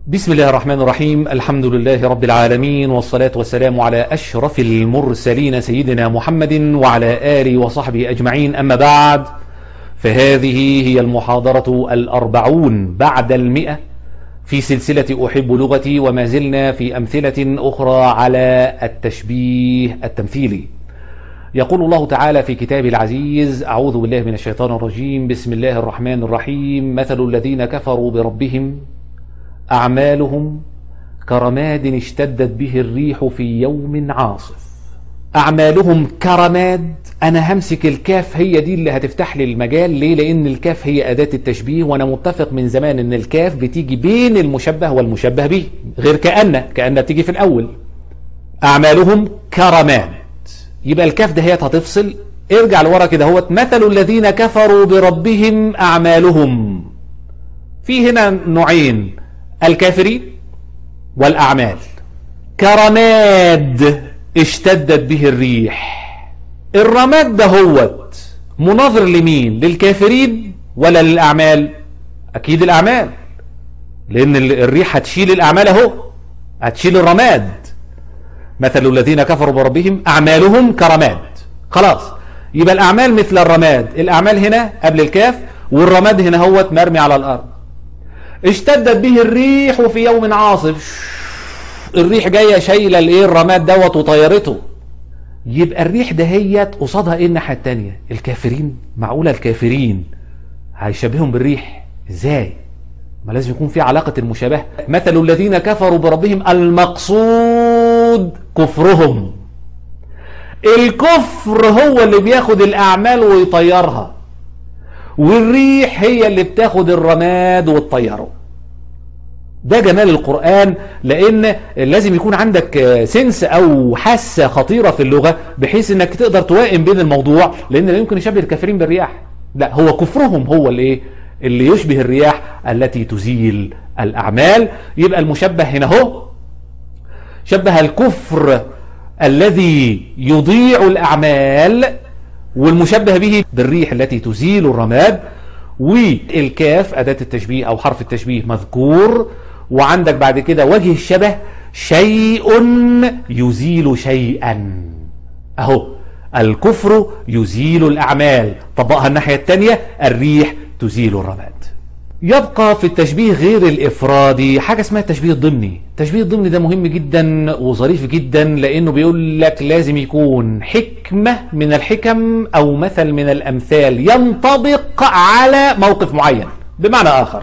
بسم الله الرحمن الرحيم الحمد لله رب العالمين والصلاة والسلام على أشرف المرسلين سيدنا محمد وعلى آله وصحبه أجمعين أما بعد فهذه هي المحاضرة الأربعون بعد المئة في سلسلة أحب لغتي وما زلنا في أمثلة أخرى على التشبيه التمثيلي يقول الله تعالى في كتابه العزيز أعوذ بالله من الشيطان الرجيم بسم الله الرحمن الرحيم مثل الذين كفروا بربهم أعمالهم كرماد اشتدت به الريح في يوم عاصف أعمالهم كرماد أنا همسك الكاف هي دي اللي هتفتح لي المجال ليه لأن الكاف هي أداة التشبيه وأنا متفق من زمان أن الكاف بتيجي بين المشبه والمشبه به غير كأن كأن بتيجي في الأول أعمالهم كرماد يبقى الكاف ده هي هتفصل ارجع لورا كده هو مثل الذين كفروا بربهم أعمالهم في هنا نوعين الكافرين والأعمال كرماد اشتدت به الريح الرماد ده هوت مناظر لمين للكافرين ولا للأعمال أكيد الأعمال لأن الريح هتشيل الأعمال أهو هتشيل الرماد مثل الذين كفروا بربهم أعمالهم كرماد خلاص يبقى الأعمال مثل الرماد الأعمال هنا قبل الكاف والرماد هنا هوت مرمي على الأرض اشتدت به الريح في يوم عاصف الريح جايه شايله الايه الرماد دوت وطيرته يبقى الريح دهيت قصادها ايه الناحيه الثانيه الكافرين معقوله الكافرين هيشبههم بالريح ازاي ما لازم يكون في علاقه المشابهه مثل الذين كفروا بربهم المقصود كفرهم الكفر هو اللي بياخد الاعمال ويطيرها والريح هي اللي بتاخد الرماد وتطيره ده جمال القرآن لأن لازم يكون عندك سنس أو حاسة خطيرة في اللغة بحيث أنك تقدر توائم بين الموضوع لأن لا يمكن يشبه الكافرين بالرياح لا هو كفرهم هو اللي اللي يشبه الرياح التي تزيل الأعمال يبقى المشبه هنا هو شبه الكفر الذي يضيع الأعمال والمشبه به بالريح التي تزيل الرماد والكاف أداة التشبيه أو حرف التشبيه مذكور وعندك بعد كده وجه الشبه شيء يزيل شيئا أهو الكفر يزيل الأعمال طبقها الناحية الثانية الريح تزيل الرماد يبقى في التشبيه غير الإفرادي حاجة اسمها التشبيه الضمني التشبيه الضمني ده مهم جدا وظريف جدا لأنه بيقول لك لازم يكون حكمة من الحكم أو مثل من الأمثال ينطبق على موقف معين بمعنى آخر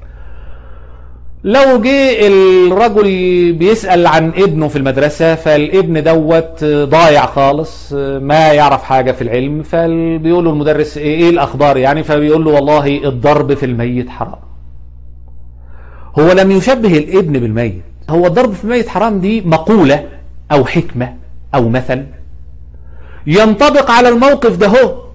لو جه الرجل بيسأل عن ابنه في المدرسة فالابن دوت ضايع خالص ما يعرف حاجة في العلم فبيقول له المدرس ايه الأخبار يعني فبيقول له والله الضرب في الميت حرام هو لم يشبه الابن بالميت هو الضرب في الميت حرام دي مقولة أو حكمة أو مثل ينطبق على الموقف ده هو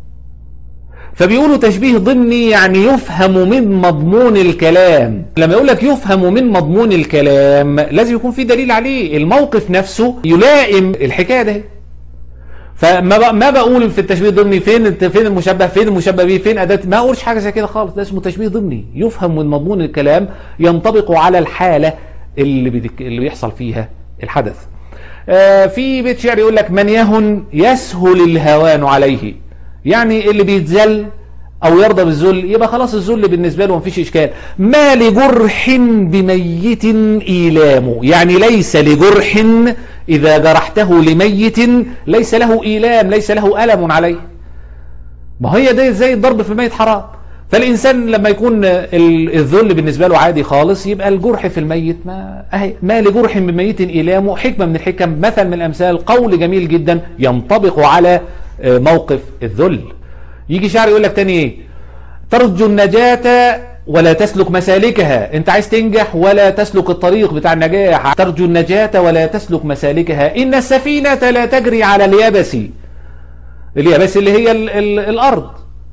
فبيقولوا تشبيه ضمني يعني يفهم من مضمون الكلام لما يقول لك يفهم من مضمون الكلام لازم يكون في دليل عليه الموقف نفسه يلائم الحكايه ده فما ما بقول في التشبيه الضمني فين فين المشبه فين المشبه به فين اداه ما اقولش حاجه زي كده خالص ده اسمه تشبيه ضمني يفهم من مضمون الكلام ينطبق على الحاله اللي بدك اللي بيحصل فيها الحدث آه في بيت شعر يقول لك من يهن يسهل الهوان عليه يعني اللي بيتذل او يرضى بالذل يبقى خلاص الذل بالنسبه له مفيش اشكال ما لجرح بميت ايلام يعني ليس لجرح اذا جرحته لميت ليس له ايلام ليس له الم عليه ما هي ده زي الضرب في الميت حرام فالانسان لما يكون الذل بالنسبه له عادي خالص يبقى الجرح في الميت ما أهي ما لجرح بميت ايلام حكمه من الحكم مثل من الامثال قول جميل جدا ينطبق على موقف الذل يجي شاعر يقول لك تاني ايه ترجو النجاة ولا تسلك مسالكها انت عايز تنجح ولا تسلك الطريق بتاع النجاح ترجو النجاة ولا تسلك مسالكها ان السفينة لا تجري على اليابس اليابس اللي هي ال ال الارض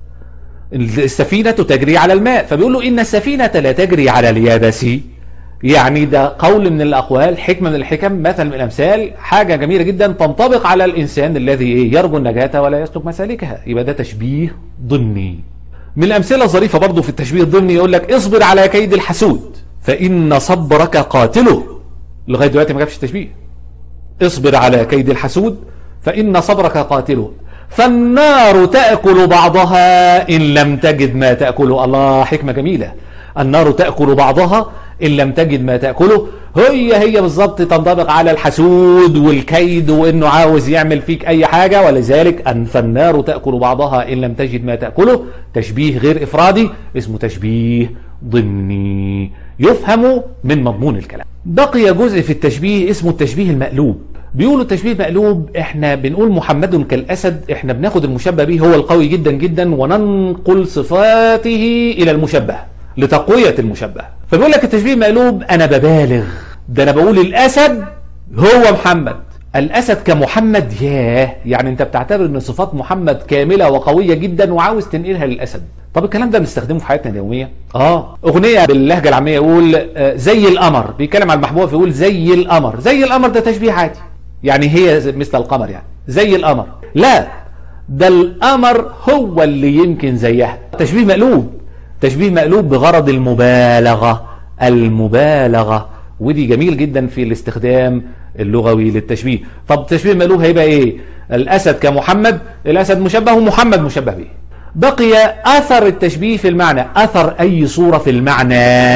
السفينة تجري على الماء فبيقول له ان السفينة لا تجري على اليابس يعني ده قول من الأقوال حكمة من الحكم مثل من الأمثال حاجة جميلة جدا تنطبق على الإنسان الذي يرجو النجاة ولا يسلك مسالكها يبقى ده تشبيه ضمني من الأمثلة الظريفة برضو في التشبيه الضمني يقول لك اصبر على كيد الحسود فإن صبرك قاتله لغاية دلوقتي ما جابش التشبيه اصبر على كيد الحسود فإن صبرك قاتله فالنار تأكل بعضها إن لم تجد ما تأكله الله حكمة جميلة النار تأكل بعضها إن لم تجد ما تأكله هي هي بالظبط تنطبق على الحسود والكيد وإنه عاوز يعمل فيك أي حاجة ولذلك أن فالنار تأكل بعضها إن لم تجد ما تأكله تشبيه غير إفرادي اسمه تشبيه ضمني يفهم من مضمون الكلام بقي جزء في التشبيه اسمه التشبيه المقلوب بيقولوا التشبيه المقلوب احنا بنقول محمد كالاسد احنا بناخد المشبه به هو القوي جدا جدا وننقل صفاته الى المشبه لتقوية المشبه فبيقول لك التشبيه المقلوب انا ببالغ ده انا بقول الاسد هو محمد الاسد كمحمد ياه يعني انت بتعتبر ان صفات محمد كاملة وقوية جدا وعاوز تنقلها للاسد طب الكلام ده بنستخدمه في حياتنا اليوميه اه اغنيه باللهجه العاميه يقول آه زي القمر بيتكلم على المحبوبه فيقول زي القمر زي القمر ده تشبيه عادي يعني هي مثل القمر يعني زي القمر لا ده القمر هو اللي يمكن زيها تشبيه مقلوب تشبيه مقلوب بغرض المبالغه المبالغه ودي جميل جدا في الاستخدام اللغوي للتشبيه طب تشبيه مقلوب هيبقى ايه الاسد كمحمد الاسد مشبه ومحمد مشبه به بقي أثر التشبيه في المعنى أثر أي صورة في المعنى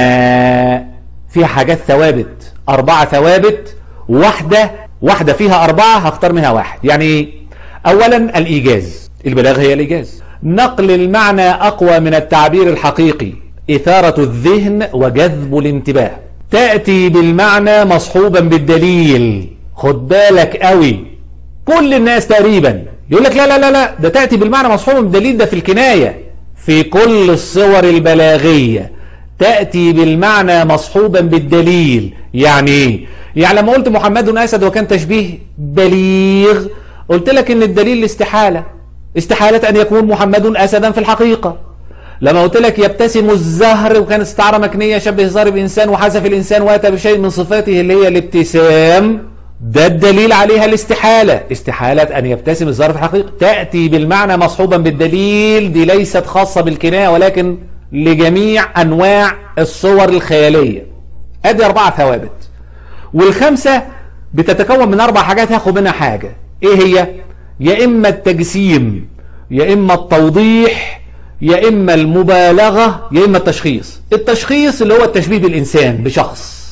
فيها حاجات ثوابت أربعة ثوابت واحدة واحدة فيها أربعة هختار منها واحد يعني إيه؟ أولا الإيجاز البلاغة هي الإيجاز نقل المعنى أقوى من التعبير الحقيقي إثارة الذهن وجذب الانتباه تأتي بالمعنى مصحوبا بالدليل خد بالك قوي كل الناس تقريبا يقول لك لا لا لا لا ده تأتي بالمعنى مصحوبا بالدليل ده في الكناية في كل الصور البلاغية تأتي بالمعنى مصحوبا بالدليل يعني ايه يعني لما قلت محمد أسد وكان تشبيه بليغ قلت لك ان الدليل الاستحالة استحالة أن يكون محمد أسدا في الحقيقة لما قلت لك يبتسم الزهر وكان استعارة مكنية شبه الزهر بإنسان وحذف الإنسان وأتى بشيء من صفاته اللي هي الابتسام ده الدليل عليها الاستحالة استحالة أن يبتسم الزهر في الحقيقة تأتي بالمعنى مصحوبا بالدليل دي ليست خاصة بالكناية ولكن لجميع أنواع الصور الخيالية أدي أربعة ثوابت والخمسة بتتكون من أربع حاجات هاخد منها حاجة إيه هي؟ يا إما التجسيم يا إما التوضيح يا إما المبالغة يا إما التشخيص التشخيص اللي هو التشبيه بالإنسان بشخص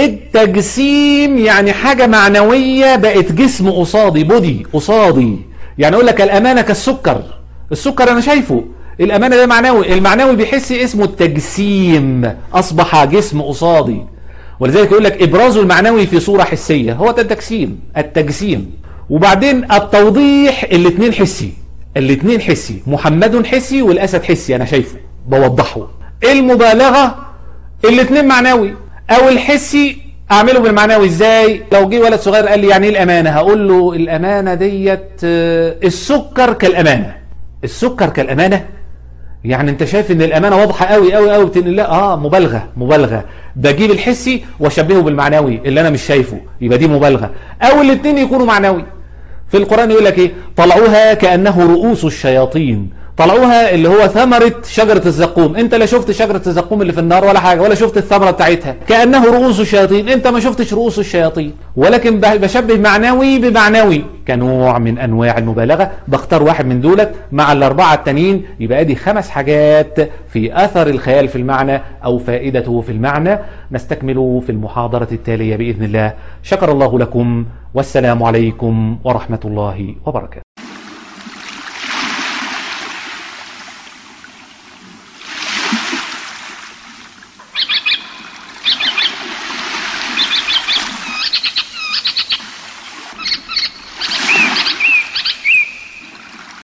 التجسيم يعني حاجة معنوية بقت جسم قصادي بودي قصادي يعني اقول لك الامانة كالسكر السكر انا شايفه الامانة ده معنوي المعنوي بيحس اسمه التجسيم اصبح جسم قصادي ولذلك يقول لك ابراز المعنوي في صورة حسية هو ده التجسيم التجسيم وبعدين التوضيح الاثنين حسي الاثنين حسي محمد حسي والاسد حسي انا شايفه بوضحه المبالغة الاثنين معنوي او الحسي اعمله بالمعنوي ازاي لو جه ولد صغير قال لي يعني ايه الامانه هقول له الامانه ديت السكر كالامانه السكر كالامانه يعني انت شايف ان الامانه واضحه قوي قوي قوي بتقول لا اه مبالغه مبالغه بجيب الحسي واشبهه بالمعنوي اللي انا مش شايفه يبقى دي مبالغه او الاثنين يكونوا معنوي في القران يقول لك ايه طلعوها كانه رؤوس الشياطين طلعوها اللي هو ثمرة شجرة الزقوم انت لا شفت شجرة الزقوم اللي في النار ولا حاجة ولا شفت الثمرة بتاعتها كأنه رؤوس الشياطين انت ما شفتش رؤوس الشياطين ولكن بشبه معنوي بمعنوي كنوع من انواع المبالغة بختار واحد من دولت مع الاربعة التانيين يبقى دي خمس حاجات في اثر الخيال في المعنى او فائدته في المعنى نستكمل في المحاضرة التالية بإذن الله شكر الله لكم والسلام عليكم ورحمة الله وبركاته